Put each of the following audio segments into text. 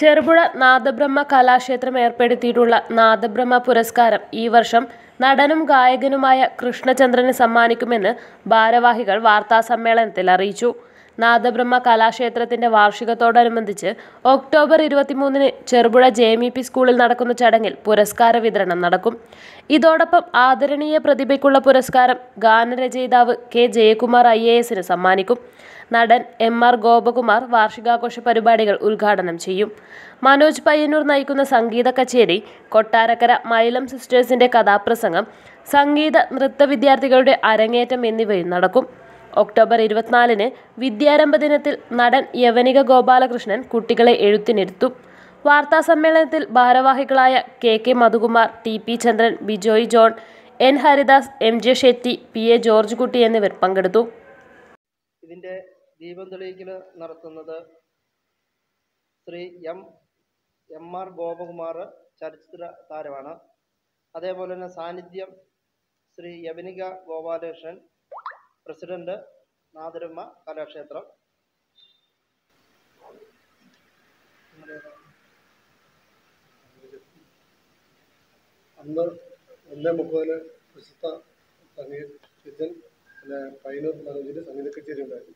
ചെറുപുഴ നാദബ്രഹ്മ കലാക്ഷേത്രം ഏർപ്പെടുത്തിയിട്ടുള്ള നാദബ്രഹ്മ പുരസ്കാരം ഈ വർഷം നടനും ഗായകനുമായ കൃഷ്ണചന്ദ്രന് സമ്മാനിക്കുമെന്ന് ഭാരവാഹികൾ വാർത്താസമ്മേളനത്തിൽ അറിയിച്ചു നാദബ്രഹ്മ കലാക്ഷേത്രത്തിന്റെ വാർഷികത്തോടനുബന്ധിച്ച് ഒക്ടോബർ ഇരുപത്തിമൂന്നിന് Cherupuzha J M E P സ്കൂളിൽ നടക്കുന്ന ചടങ്ങിൽ പുരസ്കാര വിതരണം നടക്കും ഇതോടൊപ്പം ആദരണീയ പ്രതിഭയ്ക്കുള്ള പുരസ്കാരം ഗാനരചയിതാവ് കെ ജയകുമാർ ഐ എ എസിന് സമ്മാനിക്കും നടൻ എം ആർ ഗോപകുമാർ വാർഷികാഘോഷ പരിപാടികൾ ഉദ്ഘാടനം ചെയ്യും മനോജ് പയ്യന്നൂർ നയിക്കുന്ന സംഗീത കച്ചേരി കൊട്ടാരക്കര മൈലം സിസ്റ്റേഴ്സിന്റെ കഥാപ്രസംഗം സംഗീത നൃത്ത വിദ്യാർത്ഥികളുടെ അരങ്ങേറ്റം എന്നിവയും നടക്കും ഒക്ടോബർ ഇരുപത്തിനാലിന് വിദ്യാരംഭ ദിനത്തിൽ നടൻ യവനിക ഗോപാലകൃഷ്ണൻ കുട്ടികളെ എഴുത്തിനിരുത്തും വാർത്താസമ്മേളനത്തിൽ ഭാരവാഹികളായ K K Madhukumar T P Chandran Bijoy John N Haridas M J Shetty P A George Kutty എന്നിവർ പങ്കെടുത്തു ഇതിൻ്റെ ദീപം തെളിയിക്കൽ നടത്തുന്നത് Shri M M R Gopakumar ചലച്ചിത്ര താരമാണ് അതേപോലെ തന്നെ സാന്നിധ്യം ശ്രീ യവനിക ഗോപാലകൃഷ്ണൻ പ്രസിഡന്റ് നാദരമ്മ കലാക്ഷേത്രം അന്ന് ഒന്നേ മുപ്പതിന് പ്രശസ്ത സംഗീതജ്ഞൻ പിന്നെ പൈനൂർ മനോജിന്റെ സംഗീത കച്ചേരി ഉണ്ടായിരുന്നു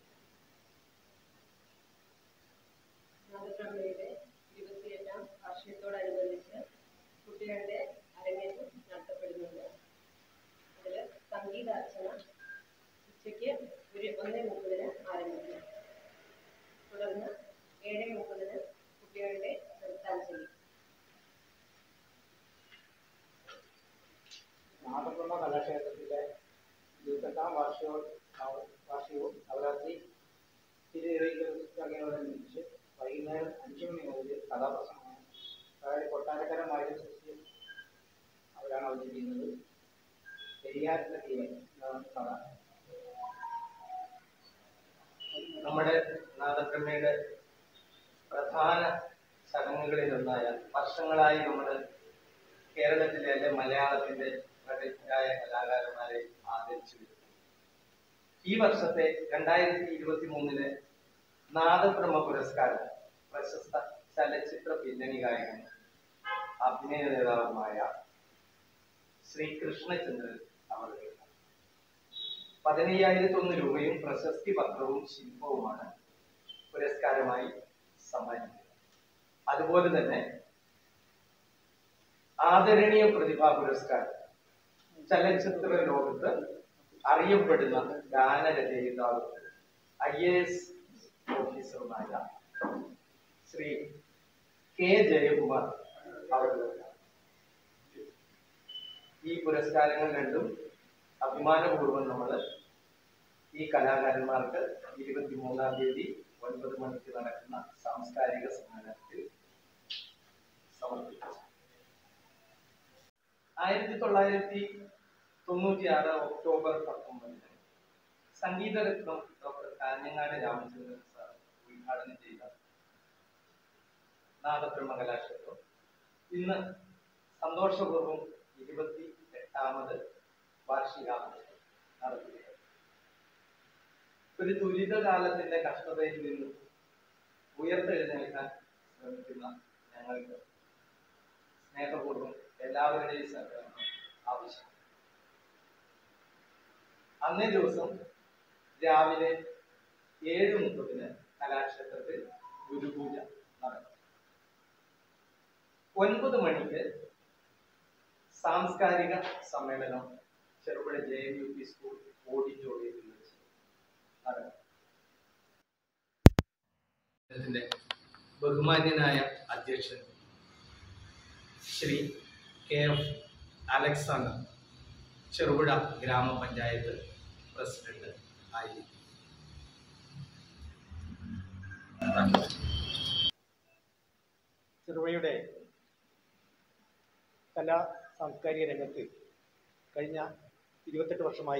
നാദബ്രഹ്മയുടെ ഇരുപത്തിയെട്ടാം വാർഷികത്തോടനുബന്ധിച്ച് കുട്ടികളുടെ അരങ്ങേറ്റം നടത്തപ്പെടുന്നുണ്ട് അതിൽ സംഗീതാർച്ചന ഉച്ചയ്ക്ക് ഒരു ഒന്നേ മുപ്പതിന് ആരംഭിക്കും തുടർന്ന് ഏഴ് മുപ്പതിന് കുട്ടികളുടെ നൃത്താഞ്ജലി നാദബ്രഹ്മ കലാക്ഷേത്രത്തിലെ ഇരുപത്തെട്ടാം വാർഷികവും വാർഷികവും നവരാത്രി തിരുവനന്തപുരത്തോടനുബന്ധിച്ച് വൈകുന്നേരം അഞ്ചു മണി മുതൽ കഥാപ്രസംഗമാണ് അതായത് കൊട്ടാരക്കര മായം സൃഷ്ടി അവരാണ് അവതരിപ്പിക്കുന്നത് പെരിയാറിന്റെ തീവൻ എന്നാണ് കഥ നമ്മുടെ നാദബ്രഹ്മയുടെ പ്രധാന ചടങ്ങുകളിലൊന്നായ വർഷങ്ങളായി നമ്മൾ കേരളത്തിലെ അല്ലെ മലയാളത്തിന്റെ പ്രഗത്ഭരായ കലാകാരന്മാരെ ആദരിച്ചു വരുന്നു ഈ വർഷത്തെ രണ്ടായിരത്തി ഇരുപത്തി മൂന്നിലെ നാദബ്രഹ്മ പുരസ്കാരം പ്രശസ്ത ചലച്ചിത്ര പിന്നണി ഗായകൻ അഭിനയ നേതാവുമായ ശ്രീ കൃഷ്ണചന്ദ്രൻ അവർക്ക് പതിനയ്യായിരത്തി ഒന്ന് രൂപയും പ്രശസ്തി പത്രവും ശില്പവുമാണ് പുരസ്കാരമായി സമ്മാനിക്കുന്നത് അതുപോലെ തന്നെ ആദരണീയ പ്രതിഭാ പുരസ്കാരം ചലച്ചിത്ര ലോകത്ത് അറിയപ്പെടുന്ന ഗാനരചയിതാവ് ഐ എ എസ് ഓഫീസറുമായ ശ്രീ കെ ജയകുമാർ അവർക്ക് ഈ പുരസ്കാരങ്ങൾ രണ്ടും അഭിമാനപൂർവ്വം നമ്മൾ ഈ കലാകാരന്മാർക്ക് ഇരുപത്തിമൂന്നാം തീയതി ഒൻപത് മണിക്ക് നടക്കുന്ന സാംസ്കാരിക സമ്മേളനത്തിൽ സമർപ്പിച്ചു ആയിരത്തി തൊള്ളായിരത്തി തൊണ്ണൂറ്റി ആറ് ഒക്ടോബർ പത്തൊമ്പതിന് സംഗീതരത്നം ഡോക്ടർ കാഞ്ഞങ്ങാട് രാമചന്ദ്രൻ സാർ ഉദ്ഘാടനം ചെയ്ത നാദബ്രഹ്മ കലാക്ഷേത്രം ഇന്ന് സന്തോഷപൂർവ്വം ഇരുപത്തി എട്ടാമത് വാർഷികാഘോഷം നടത്തുകയാണ് ഒരു ദുരിതകാലത്തിന്റെ കഷ്ടതയിൽ നിന്നും ഉയർത്തെഴുന്നേൽക്കാൻ ശ്രമിക്കുന്ന ഞങ്ങൾക്ക് സ്നേഹപൂർവ്വം എല്ലാവരുടെയും സഹകരണം ആവശ്യം അന്നേ ദിവസം രാവിലെ ഏഴ് മുപ്പതിന് കലാക്ഷേത്രത്തിൽ ഗുരുപൂജ നടക്കും ഒൻപത് മണിക്ക് സാംസ്കാരിക സമ്മേളനം Cherupuzha J M U P school ഓഡിറ്റോറിയത്തിൽ വെച്ച് നടക്കും ഇതിന്റെ ബഹുമാന്യനായ അധ്യക്ഷൻ Shri K F Alexander Cherupuzha ഗ്രാമപഞ്ചായത്ത് പ്രസിഡന്റ് ആയി ചെറുപുഴയുടെ കലാ സാംസ്കാരിക രംഗത്ത് കഴിഞ്ഞ ഇരുപത്തെട്ട് വർഷമായി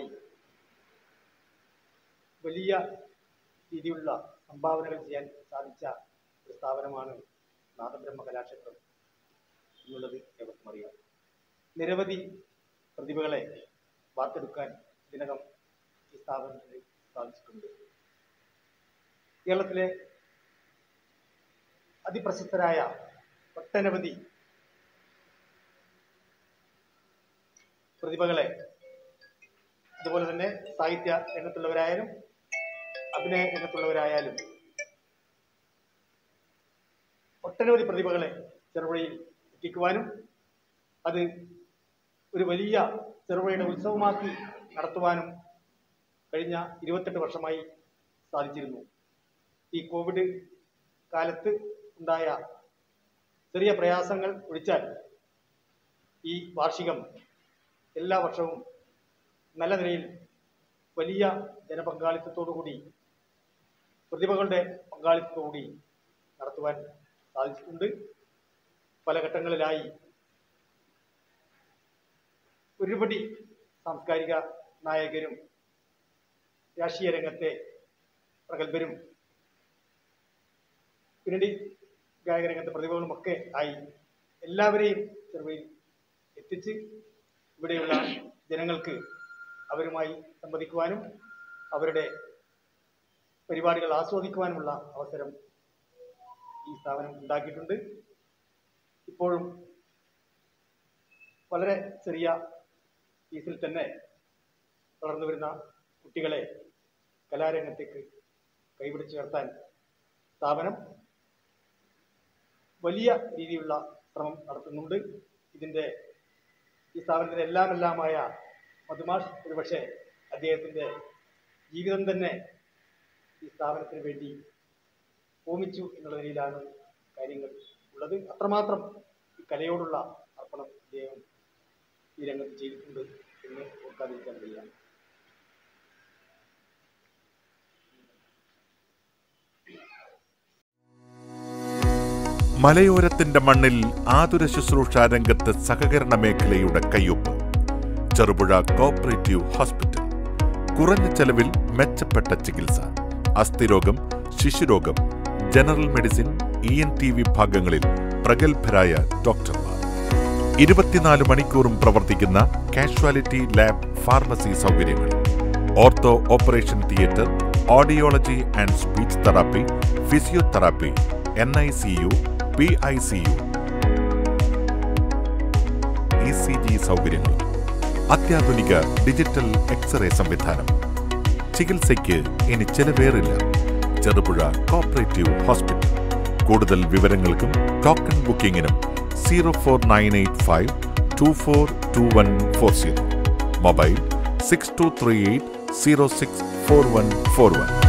വലിയ രീതിയിലുള്ള സംഭാവനകൾ ചെയ്യാൻ സാധിച്ച ഒരു സ്ഥാപനമാണ് നാദബ്രഹ്മ കലാക്ഷേത്രം എന്നുള്ളത് ഏവർക്കും അറിയാം നിരവധി പ്രതിഭകളെ വാർത്തെടുക്കാൻ ഇതിനകം ഈ സ്ഥാപനത്തിന് സാധിച്ചിട്ടുണ്ട് കേരളത്തിലെ അതിപ്രശസ്തരായ ഒട്ടനവധി പ്രതിഭകളെ അതുപോലെ തന്നെ സാഹിത്യ രംഗത്തുള്ളവരായാലും അഭിനയ രംഗത്തുള്ളവരായാലും ഒട്ടനവധി പ്രതിഭകളെ ചെറുപുഴയിൽ എത്തിക്കുവാനും അത് ഒരു വലിയ ചെറുപുഴയുടെ ഉത്സവമാക്കി നടത്തുവാനും കഴിഞ്ഞ ഇരുപത്തെട്ട് വർഷമായി സാധിച്ചിരുന്നു ഈ കോവിഡ് കാലത്ത് ഉണ്ടായ ചെറിയ പ്രയാസങ്ങൾ ഒഴിച്ചാൽ ഈ വാർഷികം എല്ലാ വർഷവും നല്ല നിലയിൽ വലിയ ജനപങ്കാളിത്തത്തോടുകൂടി പ്രതിഭകളുടെ പങ്കാളിത്തത്തോടുകൂടി നടത്തുവാൻ സാധിച്ചിട്ടുണ്ട് പല ഘട്ടങ്ങളിലായി ഒരുപടി സാംസ്കാരിക നായകരും രാഷ്ട്രീയ രംഗത്തെ പ്രഗത്ഭരും പിന്നണി ഗായക രംഗത്തെ പ്രതിഭകളുമൊക്കെ ആയി എല്ലാവരെയും ചെറുപയിൽ എത്തിച്ച് ഇവിടെയുള്ള ജനങ്ങൾക്ക് അവരുമായി സംവദിക്കുവാനും അവരുടെ പരിപാടികൾ ആസ്വദിക്കുവാനുമുള്ള അവസരം ഈ സ്ഥാപനം ഉണ്ടാക്കിയിട്ടുണ്ട് ഇപ്പോഴും വളരെ ചെറിയ ഫീസിൽ തന്നെ വളർന്നു വരുന്ന കുട്ടികളെ കലാരംഗത്തേക്ക് കൈപിടിച്ച് ചേർത്താൻ സ്ഥാപനം വലിയ രീതിയിലുള്ള ശ്രമം നടത്തുന്നുണ്ട് ഇതിൻ്റെ ഈ സ്ഥാപനത്തിൻ്റെ എല്ലാം എല്ലാമായ മധുമാഷ് ഒരുപക്ഷെ അദ്ദേഹത്തിൻ്റെ ജീവിതം തന്നെ ഈ സ്ഥാപനത്തിന് വേണ്ടി ഹോമിച്ചു എന്നുള്ള നിലയിലാണ് കാര്യങ്ങൾ ഉള്ളത് അത്രമാത്രം ഈ കലയോടുള്ള അർപ്പണം അദ്ദേഹം ഈ രംഗത്ത് ചെയ്തിട്ടുണ്ട് എന്ന് ഓർക്കാതിരിക്കാൻ വയ്യ മലയോരത്തിന്റെ മണ്ണിൽ ആതുര ശുശ്രൂഷ രംഗത്ത് സഹകരണ മേഖലയുടെ കയ്യൊപ്പ് ചെറുപുഴ കോപ്പറേറ്റീവ് ഹോസ്പിറ്റൽ കുറഞ്ഞ ചെലവിൽ മെച്ചപ്പെട്ട ചികിത്സ അസ്ഥിരോഗം ശിശുരോഗം general medicine E N T വിഭാഗങ്ങളിൽ പ്രഗത്ഭരായ ഡോക്ടർമാർ ഇരുപത്തിനാല് മണിക്കൂറും പ്രവർത്തിക്കുന്ന കാഷ്വാലിറ്റി ലാബ് ഫാർമസി സൗകര്യങ്ങൾ ortho operation theatre audiology and speech therapy physiotherapy N I C U P I C U E C G സൗകര്യങ്ങൾ അത്യാധുനിക ഡിജിറ്റൽ എക്സ്റേ സംവിധാനം ചികിത്സയ്ക്ക് ഇനി ചെലവേറില്ല ചെറുപുഴ കോപ്പറേറ്റീവ് ഹോസ്പിറ്റൽ കൂടുതൽ വിവരങ്ങൾക്കും ടോക്കൺ ബുക്കിംഗിനും zero four nine eight five two four two one four zero mobile six two three eight zero six four one four one